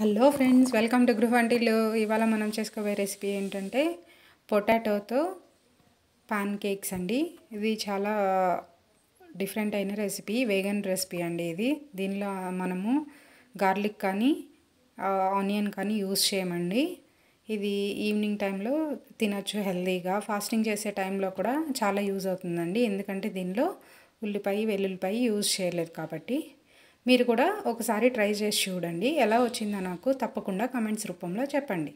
hello friends welcome to గృహ వంటిల్లు ఇవాళ మనం చేసుకోబోయే రెసిపీ ఏంటంటే పొటాటోతో పాన్ కేక్స్ అండి ఇది చాలా డిఫరెంట్ అయిన రెసిపీ వేగన్ రెసిపీ అండి ఇది దీనిలో మనము గార్లిక్ కానీ ఆనియన్ కానీ యూస్ చేయమండి ఇది ఈవినింగ్ టైంలో తినచ్చు హెల్తీగా ఫాస్టింగ్ చేసే టైంలో కూడా చాలా యూజ్ అవుతుందండి ఎందుకంటే దీనిలో ఉల్లిపాయ వెల్లుల్లిపాయ యూజ్ చేయలేదు కాబట్టి మీరు కూడా ఒకసారి ట్రై చేసి చూడండి ఎలా వచ్చిందో నాకు తప్పకుండా కమెంట్స్ రూపంలో చెప్పండి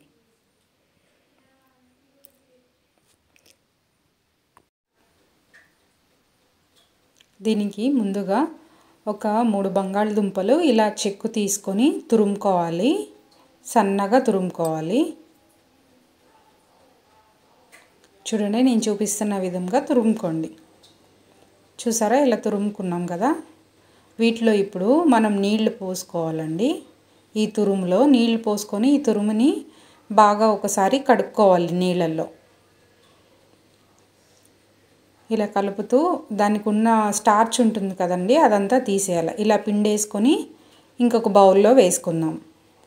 దీనికి ముందుగా ఒక మూడు బంగాళదుంపలు ఇలా చెక్కు తీసుకొని తురుముకోవాలి సన్నగా తురుముకోవాలి చూడండి నేను చూపిస్తున్న విధంగా తురుముకోండి చూసారా ఇలా తురుముకున్నాం కదా వీటిలో ఇప్పుడు మనం నీళ్లు పోసుకోవాలండి ఈ తురుములో నీళ్లు పోసుకొని ఈ తురుముని బాగా ఒకసారి కడుక్కోవాలి నీళ్ళల్లో ఇలా కలుపుతూ దానికి ఉన్న స్టార్చ్ ఉంటుంది కదండి అదంతా తీసేయాలి ఇలా పిండేసుకొని ఇంకొక బౌల్లో వేసుకుందాం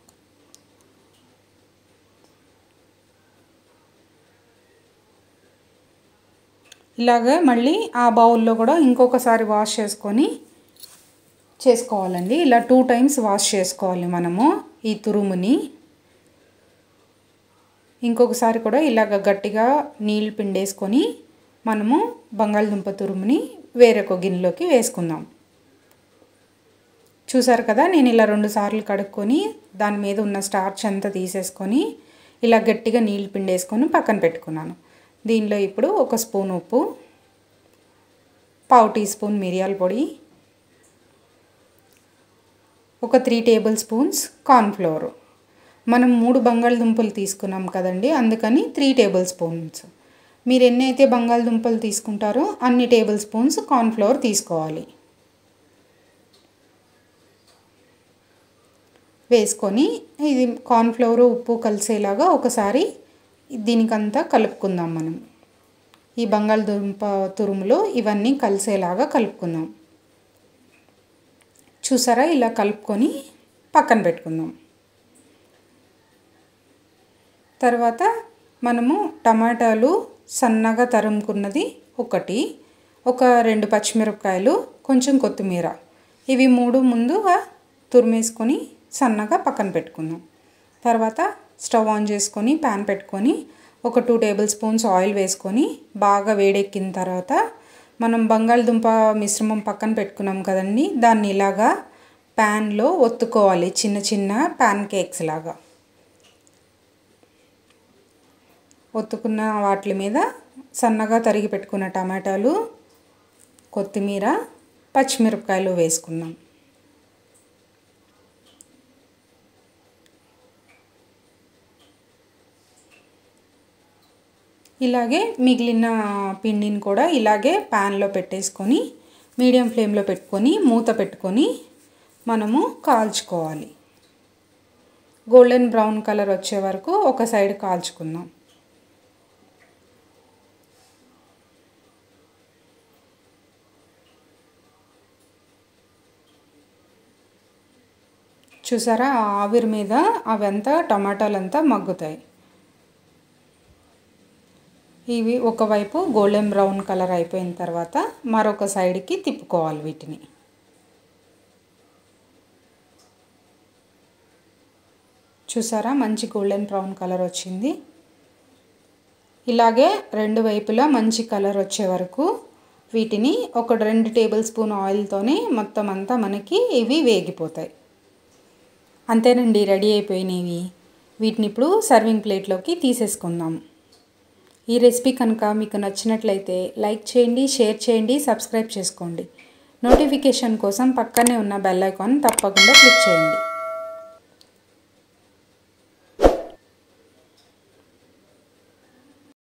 ఇలాగ మళ్ళీ ఆ బౌల్లో కూడా ఇంకొకసారి వాష్ చేసుకొని చేసుకోవాలండి ఇలా టూ టైమ్స్ వాష్ చేసుకోవాలి మనము ఈ తురుముని ఇంకొకసారి కూడా ఇలాగ గట్టిగా నీళ్ళు పిండేసుకొని మనము బంగాళదుంప తురుముని వేరొక గిన్నెలోకి వేసుకుందాం చూసారు కదా నేను ఇలా రెండు సార్లు కడుక్కొని దాని మీద ఉన్న స్టార్చ్ అంతా తీసేసుకొని ఇలా గట్టిగా నీళ్ళు పిండేసుకొని పక్కన పెట్టుకున్నాను దీనిలో ఇప్పుడు ఒక స్పూన్ ఉప్పు పావు టీ స్పూన్ మిరియాల పొడి ఒక త్రీ టేబుల్ స్పూన్స్ కార్న్ఫ్లోర్ మనం మూడు బంగాళదుంపలు తీసుకున్నాం కదండి అందుకని త్రీ టేబుల్ స్పూన్స్ మీరు ఎన్ని అయితే బంగాళదుంపలు తీసుకుంటారో అన్ని టేబుల్ స్పూన్స్ కార్న్ఫ్లోర్ తీసుకోవాలి వేసుకొని ఇది కార్న్ఫ్లోర్ ఉప్పు కలిసేలాగా ఒకసారి దీనికంతా కలుపుకుందాం మనం ఈ బంగాళదుంప తురుములో ఇవన్నీ కలిసేలాగా కలుపుకుందాం చూసారా ఇలా కలుపుకొని పక్కన పెట్టుకుందాం తర్వాత మనము టమాటాలు సన్నగా తరుముకున్నది ఒకటి ఒక రెండు పచ్చిమిరపకాయలు కొంచెం కొత్తిమీర ఇవి మూడు ముందుగా తురిమేసుకొని సన్నగా పక్కన పెట్టుకుందాం తర్వాత స్టవ్ ఆన్ చేసుకొని ప్యాన్ పెట్టుకొని ఒక టూ టేబుల్ స్పూన్స్ ఆయిల్ వేసుకొని బాగా వేడెక్కిన తర్వాత మనం బంగాళదుంప మిశ్రమం పక్కన పెట్టుకున్నాం కదండి దాన్ని ఇలాగా ప్యాన్లో ఒత్తుకోవాలి చిన్న చిన్న ప్యాన్ కేక్స్ లాగా ఒత్తుకున్న వాటి మీద సన్నగా తరిగి పెట్టుకున్న టమాటాలు కొత్తిమీర పచ్చిమిరపకాయలు వేసుకున్నాం ఇలాగే మిగిలిన పిండిని కూడా ఇలాగే ప్యాన్లో పెట్టేసుకొని మీడియం ఫ్లేమ్లో పెట్టుకొని మూత పెట్టుకొని మనము కాల్చుకోవాలి గోల్డెన్ బ్రౌన్ కలర్ వచ్చే వరకు ఒక సైడ్ కాల్చుకుందాం చూసారా ఆవిరి మీద అవంతా టమాటాలంతా మగ్గుతాయి ఇవి ఒకవైపు గోల్డెన్ బ్రౌన్ కలర్ అయిపోయిన తర్వాత మరొక సైడ్కి తిప్పుకోవాలి వీటిని చూసారా మంచి గోల్డెన్ బ్రౌన్ కలర్ వచ్చింది ఇలాగే రెండు వైపులా మంచి కలర్ వచ్చే వరకు వీటిని ఒక రెండు టేబుల్ స్పూన్ ఆయిల్తోనే మొత్తం అంతా మనకి ఇవి వేగిపోతాయి అంతేనండి రెడీ అయిపోయినవి వీటిని ఇప్పుడు సర్వింగ్ ప్లేట్లోకి తీసేసుకుందాం ఈ రెసిపీ కనుక మీకు నచ్చినట్లయితే లైక్ చేయండి షేర్ చేయండి సబ్స్క్రైబ్ చేసుకోండి నోటిఫికేషన్ కోసం పక్కనే ఉన్న బెల్ ఐకాన్ తప్పకుండా క్లిక్ చేయండి